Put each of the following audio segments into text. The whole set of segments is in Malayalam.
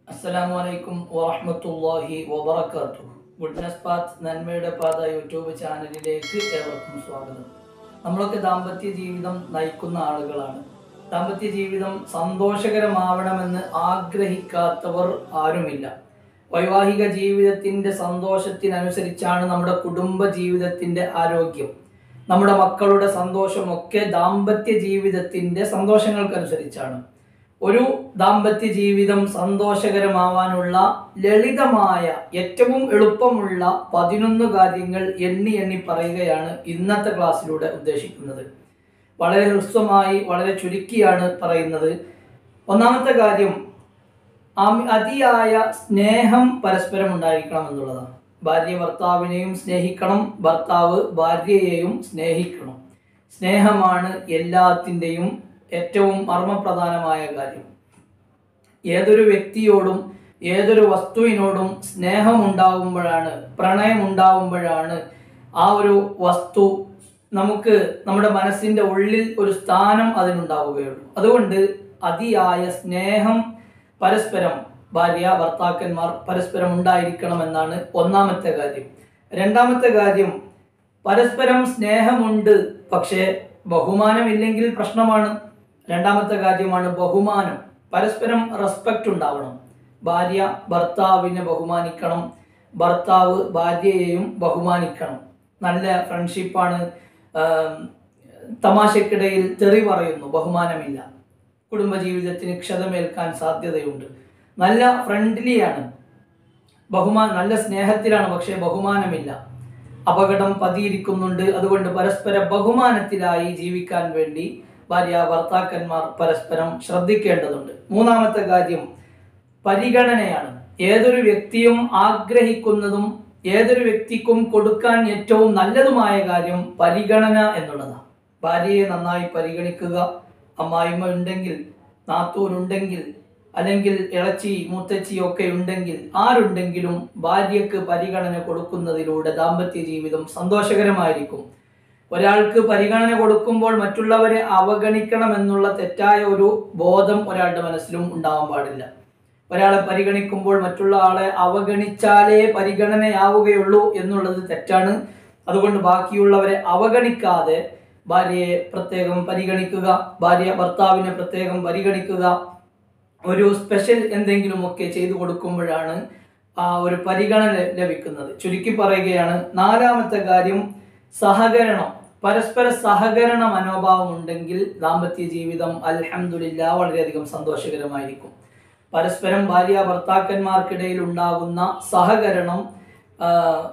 അസ്സലാമു അലൈക്കും വറഹ്മത്തുള്ളാഹി വബറകാതുഹു ഗുഡ്നസ് പാത്ത് നന്മയുടെ പാത യൂട്യൂബ് ചാനലിലേക്ക് ഏവർക്കും സ്വാഗതം നമ്മളൊക്കെ ദാമ്പത്യ ജീവിതം നയിക്കുന്ന ആളുകളാണ് ദാമ്പത്യ ജീവിതം സന്തോഷകരമാവണമെന്ന് ആഗ്രഹിക്കാത്തവർ ആരുമില്ല വൈവാഹിക ജീവിതത്തിന്റെ സന്തോഷത്തിനനുസരിച്ചാണ് നമ്മുടെ കുടുംബ ജീവിതത്തിന്റെ ആരോഗ്യം നമ്മുടെ മക്കളുടെ സന്തോഷമൊക്കെ ദാമ്പത്യ ജീവിതത്തിന്റെ സന്തോഷങ്ങൾക്കനുസരിച്ചാണ് ഒരു ദാമ്പത്യ ജീവിതം സന്തോഷകരമാവാനുള്ള ലളിതമായ ഏറ്റവും എളുപ്പമുള്ള പതിനൊന്ന് കാര്യങ്ങൾ എണ്ണി എണ്ണി പറയുകയാണ് ഇന്നത്തെ ക്ലാസ്സിലൂടെ ഉദ്ദേശിക്കുന്നത് വളരെ ഹ്രസ്വമായി വളരെ ചുരുക്കിയാണ് പറയുന്നത് ഒന്നാമത്തെ കാര്യം അമി- അതിയായ സ്നേഹം പരസ്പരം ഉണ്ടായിരിക്കണം എന്നുള്ളതാണ് ഭാര്യ ഭർത്താവിനെയും സ്നേഹിക്കണം ഭർത്താവ് ഭാര്യയെയും സ്നേഹിക്കണം സ്നേഹമാണ് എല്ലാത്തിൻ്റെയും ഏറ്റവും മർമ്മപ്രധാനമായ കാര്യം ഏതൊരു വ്യക്തിയോടും ഏതൊരു വസ്തുവിനോടും സ്നേഹമുണ്ടാകുമ്പോഴാണ് പ്രണയമുണ്ടാകുമ്പോഴാണ് ആ ഒരു വസ്തു നമുക്ക് നമ്മുടെ മനസ്സിന്റെ ഉള്ളിൽ ഒരു സ്ഥാനം അതിനുണ്ടാവുകയുള്ളൂ അതുകൊണ്ട് അതിയായ സ്നേഹം പരസ്പരം ഭാര്യ ഭർത്താക്കന്മാർ പരസ്പരം ഉണ്ടായിരിക്കണമെന്നാണ് ഒന്നാമത്തെ കാര്യം രണ്ടാമത്തെ കാര്യം പരസ്പരം സ്നേഹമുണ്ട് പക്ഷേ ബഹുമാനമില്ലെങ്കിൽ പ്രശ്നമാണ് രണ്ടാമത്തെ കാര്യമാണ് ബഹുമാനം പരസ്പരം റെസ്പെക്റ്റ് ഉണ്ടാവണം ഭാര്യ ഭർത്താവിനെ ബഹുമാനിക്കണം ഭർത്താവ് ഭാര്യയെയും ബഹുമാനിക്കണം നല്ല ഫ്രണ്ട്ഷിപ്പാണ് ആം, തമാശക്കിടയിൽ തെറി പറയുന്നു ബഹുമാനമില്ല കുടുംബജീവിതത്തിന് ക്ഷതമേൽക്കാൻ സാധ്യതയുണ്ട് നല്ല ഫ്രണ്ട്ലിയാണ് ബഹുമാൻ നല്ല സ്നേഹത്തിലാണ് പക്ഷേ ബഹുമാനമില്ല അപകടം പതിയിരിക്കുന്നുണ്ട് അതുകൊണ്ട് പരസ്പര ബഹുമാനത്തിലായി ജീവിക്കാൻ വേണ്ടി ഭാര്യ ഭർത്താക്കന്മാർ പരസ്പരം ശ്രദ്ധിക്കേണ്ടതുണ്ട് മൂന്നാമത്തെ കാര്യം പരിഗണനയാണ് ഏതൊരു വ്യക്തിയും ആഗ്രഹിക്കുന്നതും ഏതൊരു വ്യക്തിക്കും കൊടുക്കാൻ ഏറ്റവും നല്ലതുമായ കാര്യം പരിഗണന എന്നുള്ളതാണ് ഭാര്യയെ നന്നായി പരിഗണിക്കുക അമ്മായിമ്മ ഉണ്ടെങ്കിൽ നാത്തൂരുണ്ടെങ്കിൽ അല്ലെങ്കിൽ ഇളച്ചി മൂത്തച്ചി ഒക്കെ ഉണ്ടെങ്കിൽ ആരുണ്ടെങ്കിലും ഭാര്യക്ക് പരിഗണന കൊടുക്കുന്നതിലൂടെ ദാമ്പത്യ ജീവിതം സന്തോഷകരമായിരിക്കും ഒരാൾക്ക് പരിഗണന കൊടുക്കുമ്പോൾ മറ്റുള്ളവരെ അവഗണിക്കണം എന്നുള്ള തെറ്റായ ഒരു ബോധം ഒരാളുടെ മനസ്സിലും ഉണ്ടാവാൻ പാടില്ല ഒരാളെ പരിഗണിക്കുമ്പോൾ മറ്റുള്ള ആളെ അവഗണിച്ചാലേ പരിഗണനയാവുകയുള്ളൂ എന്നുള്ളത് തെറ്റാണ് അതുകൊണ്ട് ബാക്കിയുള്ളവരെ അവഗണിക്കാതെ ഭാര്യയെ പ്രത്യേകം പരിഗണിക്കുക ഭാര്യ ഭർത്താവിനെ പ്രത്യേകം പരിഗണിക്കുക ഒരു സ്പെഷ്യൽ എന്തെങ്കിലുമൊക്കെ ചെയ്തു കൊടുക്കുമ്പോഴാണ് ആ ഒരു പരിഗണന ലഭിക്കുന്നത് ചുരുക്കി പറയുകയാണ് നാലാമത്തെ കാര്യം സഹകരണം പരസ്പര സഹകരണ മനോഭാവം ഉണ്ടെങ്കിൽ ദാമ്പത്യ ജീവിതം അൽഹംദുലില്ല വളരെയധികം സന്തോഷകരമായിരിക്കും പരസ്പരം ഭാര്യ ഭർത്താക്കന്മാർക്കിടയിൽ ഉണ്ടാകുന്ന സഹകരണം ആ,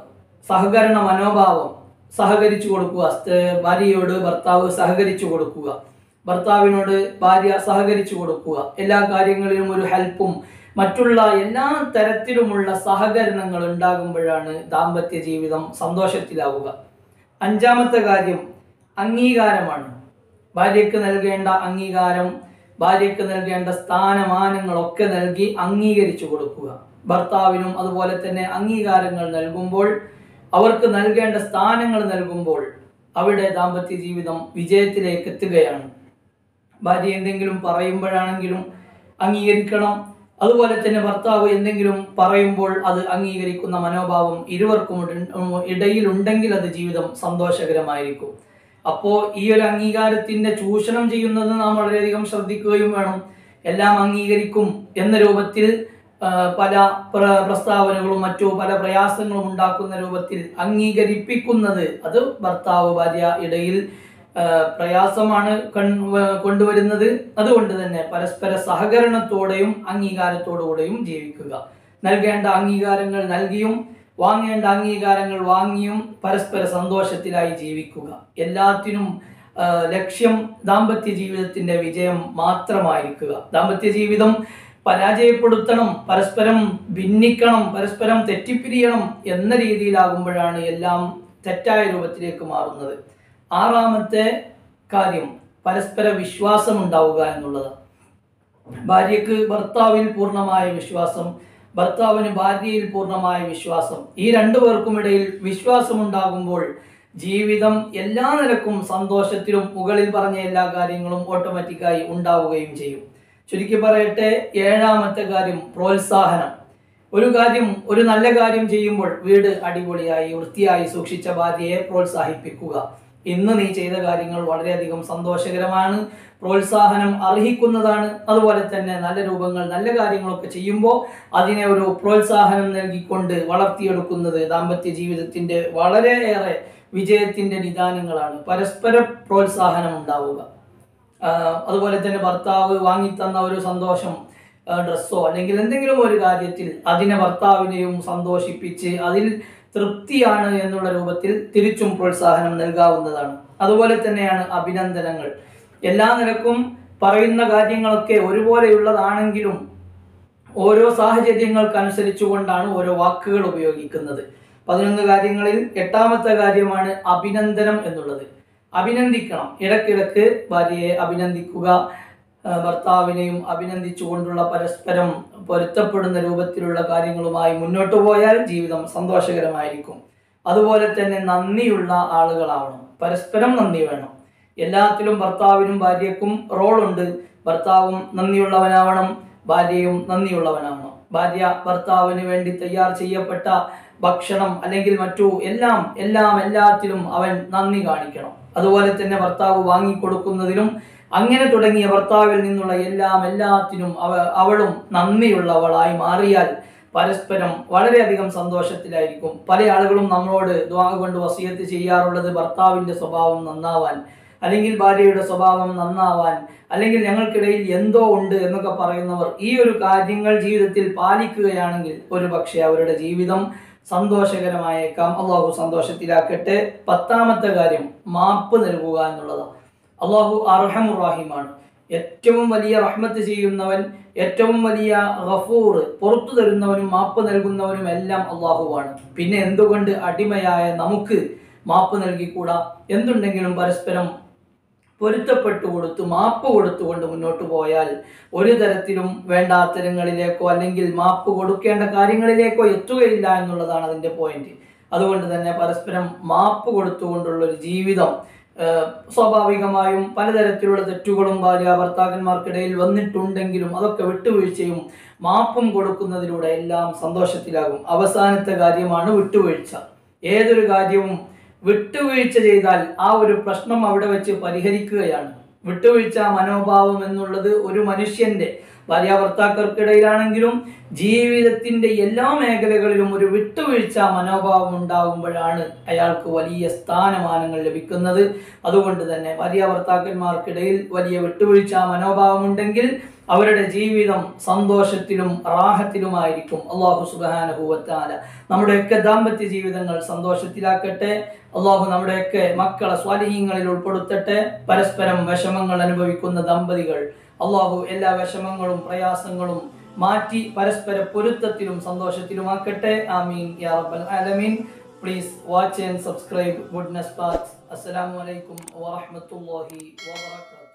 സഹകരണ മനോഭാവം സഹകരിച്ചു കൊടുക്കുക സ്ത- ഭാര്യയോട് ഭർത്താവ് സഹകരിച്ചു കൊടുക്കുക ഭർത്താവിനോട് ഭാര്യ സഹകരിച്ചു കൊടുക്കുക എല്ലാ കാര്യങ്ങളിലും ഒരു ഹെൽപ്പും മറ്റുള്ള എല്ലാ തരത്തിലുമുള്ള സഹകരണങ്ങൾ ഉണ്ടാകുമ്പോഴാണ് ദാമ്പത്യ ജീവിതം സന്തോഷത്തിലാവുക അഞ്ചാമത്തെ കാര്യം അംഗീകാരമാണ് ഭാര്യയ്ക്ക് നൽകേണ്ട അംഗീകാരം ഭാര്യയ്ക്ക് നൽകേണ്ട സ്ഥാനമാനങ്ങളൊക്കെ നൽകി അംഗീകരിച്ചു കൊടുക്കുക ഭർത്താവിനും അതുപോലെ തന്നെ അംഗീകാരങ്ങൾ നൽകുമ്പോൾ അവർക്ക് നൽകേണ്ട സ്ഥാനങ്ങൾ നൽകുമ്പോൾ അവിടെ ദാമ്പത്യ ജീവിതം വിജയത്തിലേക്ക് എത്തുകയാണ് ഭാര്യ എന്തെങ്കിലും പറയുമ്പോഴാണെങ്കിലും അംഗീകരിക്കണം അതുപോലെ തന്നെ ഭർത്താവ് എന്തെങ്കിലും പറയുമ്പോൾ അത് അംഗീകരിക്കുന്ന മനോഭാവം ഇരുവർക്കും ഇട- ഇടയിലുണ്ടെങ്കിൽ അത് ജീവിതം സന്തോഷകരമായിരിക്കും അപ്പോൾ ഈ ഒരു അംഗീകാരത്തിന്റെ ചൂഷണം ചെയ്യുന്നത് നാം വളരെയധികം ശ്രദ്ധിക്കുകയും വേണം എല്ലാം അംഗീകരിക്കും എന്ന രൂപത്തിൽ ആ, പല പ്ര- പ്രസ്താവനകളും മറ്റു പല പ്രയാസങ്ങളും ഉണ്ടാക്കുന്ന രൂപത്തിൽ അംഗീകരിപ്പിക്കുന്നത് അത് ഭർത്താവ് ഭാര്യ ഇടയിൽ ആ, പ്രയാസമാണ് കൺ- വ- കൊണ്ടുവരുന്നത് അതുകൊണ്ട് തന്നെ പരസ്പര സഹകരണത്തോടെയും അംഗീകാരത്തോടുകൂടെയും ജീവിക്കുക നൽകേണ്ട അംഗീകാരങ്ങൾ നൽകിയും വാങ്ങേണ്ട അംഗീകാരങ്ങൾ വാങ്ങിയും പരസ്പര സന്തോഷത്തിലായി ജീവിക്കുക എല്ലാത്തിനും ആ, ലക്ഷ്യം ദാമ്പത്യ ജീവിതത്തിന്റെ വിജയം മാത്രമായിരിക്കുക ദാമ്പത്യ ജീവിതം പരാജയപ്പെടുത്തണം പരസ്പരം ഭിന്നിക്കണം പരസ്പരം തെറ്റിപ്പിരിയണം എന്ന രീതിയിലാകുമ്പോഴാണ് എല്ലാം തെറ്റായ രൂപത്തിലേക്ക് മാറുന്നത് ആറാമത്തെ കാര്യം പരസ്പര വിശ്വാസം ഉണ്ടാവുക എന്നുള്ളത് ഭാര്യയ്ക്ക് ഭർത്താവിൽ പൂർണ്ണമായ വിശ്വാസം ഭർത്താവിന് ഭാര്യയിൽ പൂർണ്ണമായ വിശ്വാസം ഈ രണ്ടു പേർക്കും ഇടയിൽ വിശ്വാസമുണ്ടാകുമ്പോൾ ജീവിതം എല്ലാ നിലക്കും സന്തോഷത്തിലും മുകളിൽ പറഞ്ഞ എല്ലാ കാര്യങ്ങളും ഓട്ടോമാറ്റിക്കായി ഉണ്ടാവുകയും ചെയ്യും ചുരുക്കി പറയട്ടെ ഏഴാമത്തെ കാര്യം പ്രോത്സാഹനം ഒരു കാര്യം ഒരു നല്ല കാര്യം ചെയ്യുമ്പോൾ വീട് അടിപൊളിയായി വൃത്തിയായി സൂക്ഷിച്ച ഭാര്യയെ പ്രോത്സാഹിപ്പിക്കുക ഇന്ന് നീ ചെയ്ത കാര്യങ്ങൾ വളരെയധികം സന്തോഷകരമാണ് പ്രോത്സാഹനം അർഹിക്കുന്നതാണ് അതുപോലെ തന്നെ നല്ല രൂപങ്ങൾ നല്ല കാര്യങ്ങളൊക്കെ ചെയ്യുമ്പോൾ അതിനെ ഒരു പ്രോത്സാഹനം നൽകിക്കൊണ്ട് വളർത്തിയെടുക്കുന്നത് ദാമ്പത്യ ജീവിതത്തിന്റെ വളരെയേറെ വിജയത്തിന്റെ നിദാനങ്ങളാണ് പരസ്പര പ്രോത്സാഹനം ഉണ്ടാവുക ആഹ് അതുപോലെ തന്നെ ഭർത്താവ് വാങ്ങിത്തന്ന ഒരു സന്തോഷം ആഹ് ഡ്രസ്സോ അല്ലെങ്കിൽ എന്തെങ്കിലും ഒരു കാര്യത്തിൽ അതിനെ ഭർത്താവിനെയും സന്തോഷിപ്പിച്ച് അതിൽ തൃപ്തിയാണ് എന്നുള്ള രൂപത്തിൽ തിരിച്ചും പ്രോത്സാഹനം നൽകാവുന്നതാണ് അതുപോലെ തന്നെയാണ് അഭിനന്ദനങ്ങൾ എല്ലാ നിലക്കും പറയുന്ന കാര്യങ്ങളൊക്കെ ഒരുപോലെയുള്ളതാണെങ്കിലും ഓരോ സാഹചര്യങ്ങൾക്കനുസരിച്ചുകൊണ്ടാണ് ഓരോ വാക്കുകൾ ഉപയോഗിക്കുന്നത് പതിനൊന്ന് കാര്യങ്ങളിൽ എട്ടാമത്തെ കാര്യമാണ് അഭിനന്ദനം എന്നുള്ളത് അഭിനന്ദിക്കണം ഇടയ്ക്കിടയ്ക്ക് ഭാര്യയെ അഭിനന്ദിക്കുക ആ, ഭർത്താവിനെയും അഭിനന്ദിച്ചുകൊണ്ടുള്ള പരസ്പരം പൊരുത്തപ്പെടുന്ന രൂപത്തിലുള്ള കാര്യങ്ങളുമായി മുന്നോട്ട് പോയാൽ ജീവിതം സന്തോഷകരമായിരിക്കും അതുപോലെ തന്നെ നന്ദിയുള്ള ആളുകളാവണം പരസ്പരം നന്ദി വേണം എല്ലാത്തിലും ഭർത്താവിനും ഭാര്യക്കും റോളുണ്ട് ഭർത്താവും നന്ദിയുള്ളവനാവണം ഭാര്യയും നന്ദിയുള്ളവനാവണം ഭാര്യ ഭർത്താവിന് വേണ്ടി തയ്യാർ ചെയ്യപ്പെട്ട ഭക്ഷണം അല്ലെങ്കിൽ മറ്റു എല്ലാം എല്ലാം എല്ലാത്തിലും അവൻ നന്ദി കാണിക്കണം അതുപോലെ തന്നെ ഭർത്താവ് വാങ്ങിക്കൊടുക്കുന്നതിലും അങ്ങനെ തുടങ്ങിയ ഭർത്താവിൽ നിന്നുള്ള എല്ലാം എല്ലാത്തിനും അവ അവളും നന്ദിയുള്ളവളായി മാറിയാൽ പരസ്പരം വളരെയധികം സന്തോഷത്തിലായിരിക്കും പല ആളുകളും നമ്മളോട് ദ്വാ കൊണ്ട് വസീയത്ത് ചെയ്യാറുള്ളത് ഭർത്താവിന്റെ സ്വഭാവം നന്നാവാൻ അല്ലെങ്കിൽ ഭാര്യയുടെ സ്വഭാവം നന്നാവാൻ അല്ലെങ്കിൽ ഞങ്ങൾക്കിടയിൽ എന്തോ ഉണ്ട് എന്നൊക്കെ പറയുന്നവർ ഈ ഒരു കാര്യങ്ങൾ ജീവിതത്തിൽ പാലിക്കുകയാണെങ്കിൽ ഒരു പക്ഷേ അവരുടെ ജീവിതം സന്തോഷകരമായേക്കാം അള്ളാഹു സന്തോഷത്തിലാക്കട്ടെ പത്താമത്തെ കാര്യം മാപ്പ് നൽകുക എന്നുള്ളതാണ് അള്ളാഹു അർഹമുറാഹിമാണ് ഏറ്റവും വലിയ റഹ്മത്ത് ചെയ്യുന്നവൻ ഏറ്റവും വലിയ ഗഫൂർ പുറത്തു തരുന്നവനും മാപ്പ് നൽകുന്നവനും എല്ലാം അള്ളാഹുവാണ് പിന്നെ എന്തുകൊണ്ട് അടിമയായ നമുക്ക് മാപ്പ് നൽകിക്കൂടാ എന്തുണ്ടെങ്കിലും പരസ്പരം പൊരുത്തപ്പെട്ടു കൊടുത്തു മാപ്പ് കൊടുത്തുകൊണ്ട് മുന്നോട്ട് പോയാൽ ഒരു തരത്തിലും വേണ്ടാത്തരങ്ങളിലേക്കോ അല്ലെങ്കിൽ മാപ്പ് കൊടുക്കേണ്ട കാര്യങ്ങളിലേക്കോ എത്തുകയില്ല എന്നുള്ളതാണ് അതിൻ്റെ പോയിന്റ് അതുകൊണ്ട് തന്നെ പരസ്പരം മാപ്പ് കൊടുത്തുകൊണ്ടുള്ള ഒരു ജീവിതം ഏഹ്, സ്വാഭാവികമായും പലതരത്തിലുള്ള തെറ്റുകളും ഭാര്യ ഭർത്താക്കന്മാർക്കിടയിൽ വന്നിട്ടുണ്ടെങ്കിലും അതൊക്കെ വിട്ടുവീഴ്ചയും മാപ്പും കൊടുക്കുന്നതിലൂടെ എല്ലാം സന്തോഷത്തിലാകും അവസാനത്തെ കാര്യമാണ് വിട്ടുവീഴ്ച ഏതൊരു കാര്യവും വിട്ടുവീഴ്ച ചെയ്താൽ ആ ഒരു പ്രശ്നം അവിടെ വെച്ച് പരിഹരിക്കുകയാണ് വിട്ടുവീഴ്ച മനോഭാവം എന്നുള്ളത് ഒരു മനുഷ്യന്റെ ഭാര്യ ഭർത്താക്കൾക്കിടയിലാണെങ്കിലും ജീവിതത്തിന്റെ എല്ലാ മേഖലകളിലും ഒരു വിട്ടുവീഴ്ച മനോഭാവം ഉണ്ടാകുമ്പോഴാണ് അയാൾക്ക് വലിയ സ്ഥാനമാനങ്ങൾ ലഭിക്കുന്നത് അതുകൊണ്ട് തന്നെ ഭാര്യ ഭർത്താക്കന്മാർക്കിടയിൽ വലിയ വിട്ടുവീഴ്ച മനോഭാവം ഉണ്ടെങ്കിൽ അവരുടെ ജീവിതം സന്തോഷത്തിലും റാഹത്തിലുമായിരിക്കും അള്ളാഹു സുബാനുഭൂവത്താല നമ്മുടെയൊക്കെ ദാമ്പത്യ ജീവിതങ്ങൾ സന്തോഷത്തിലാക്കട്ടെ അള്ളാഹു നമ്മുടെയൊക്കെ മക്കളെ സ്വാലിഹീങ്ങളിൽ ഉൾപ്പെടുത്തട്ടെ പരസ്പരം വിഷമങ്ങൾ അനുഭവിക്കുന്ന ദമ്പതികൾ അള്ളാഹു എല്ലാ വിഷമങ്ങളും പ്രയാസങ്ങളും മാറ്റി പരസ്പര പൊരുത്തത്തിലും സന്തോഷത്തിലുമാക്കട്ടെ ആമീൻ യാ റബ്ബൽ ആലമീൻ please watch and subscribe goodness path അസ്സലാമു അലൈക്കും വറഹ്മത്തുള്ളാഹി വബറകാതുഹു